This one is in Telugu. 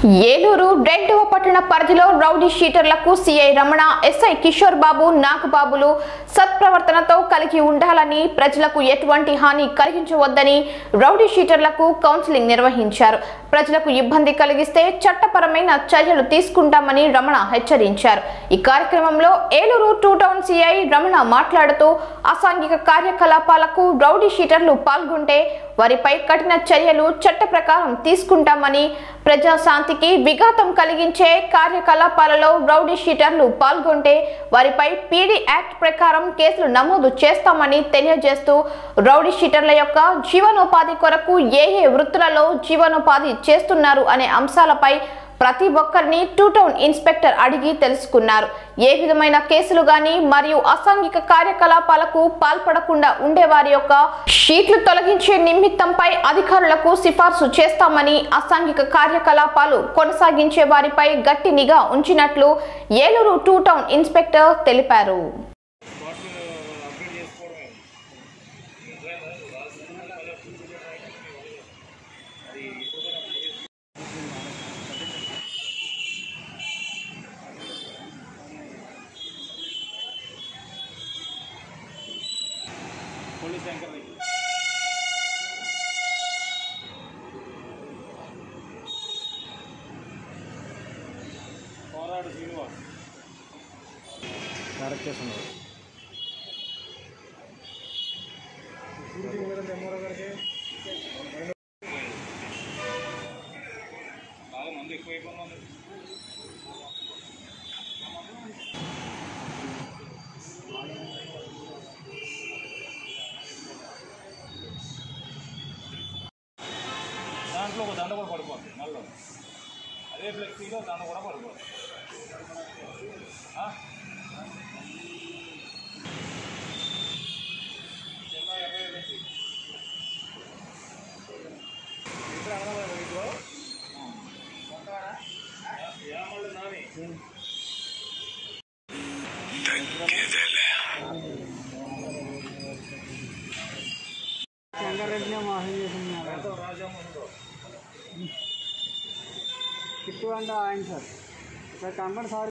ఏలూరు రెండవ పట్టణ పరిధిలో రౌడీ షీటర్లకు సిఐ రమణ ఎస్ఐ కిషోర్ బాబు నాగబాబులు సత్ప్రవర్తనతో కలిగి ఉండాలని ప్రజలకు ఎటువంటి హాని కలిగించవద్దని రౌడీ షీటర్లకు కౌన్సిలింగ్ నిర్వహించారు ప్రజలకు ఇబ్బంది కలిగిస్తే చట్టపరమైన చర్యలు తీసుకుంటామని రమణ హెచ్చరించారు ఈ కార్యక్రమంలో Eluru two town CI Ramana మాట్లాడుతూ అసాంఘిక కార్యకలాపాలకు రౌడీ షీటర్లు పాల్గొంటే వారిపై కఠిన చర్యలు చట్ట ప్రకారం తీసుకుంటామని ప్రజాశాంతికి విఘాతం కలిగించే కార్యకలాపాలలో రౌడీ షీటర్లు పాల్గొంటే వారిపై పీడీ యాక్ట్ ప్రకారం కేసులు నమోదు చేస్తామని తెలియజేస్తూ రౌడీ షీటర్ల యొక్క జీవనోపాధి కొరకు ఏ ఏ వృత్తులలో జీవనోపాధి చేస్తున్నారు అనే అంశాలపై ప్రతి ఒక్కరిని టూ టౌన్ ఇన్స్పెక్టర్ అడిగి తెలుసుకున్నారు ఏ విధమైన కేసులు గాని మరియు అసాంఘిక కార్యకలాపాలకు పాల్పడకుండా ఉండే వారి యొక్క షీట్లు తొలగించే నిమిత్తంపై అధికారులకు సిఫార్సు చేస్తామని అసాంఘిక కార్యకలాపాలు కొనసాగించే వారిపై గట్టి నిఘా ఉంచినట్లు ఏలూరు టూ టౌన్ ఇన్స్పెక్టర్ తెలిపారు పోలీస్ యాంకర్ దగ్గర పోరాడు శ్రీనివాస్ కరెక్ట్ చేస్తున్నారు బాగా మంది ఎక్కువైపోయినా దాంట్లో ఒక దండ కూడా పడిపోతుంది మళ్ళీ అదే ఫ్లెక్సీలో దండ కూడా పడిపోతుంది ఆ? చిన్న ఇరవై ఐదు ఇంచి. ఇప్పుడు అనగా మీకు ఏమళ్ళు నాని సంగారెడ్డినే మోసం చేస్తున్నారు ఎంతో రాజామణిలో చిత్తు అంటే ఆయన సార్ ఇక్కడ కనబడి సార్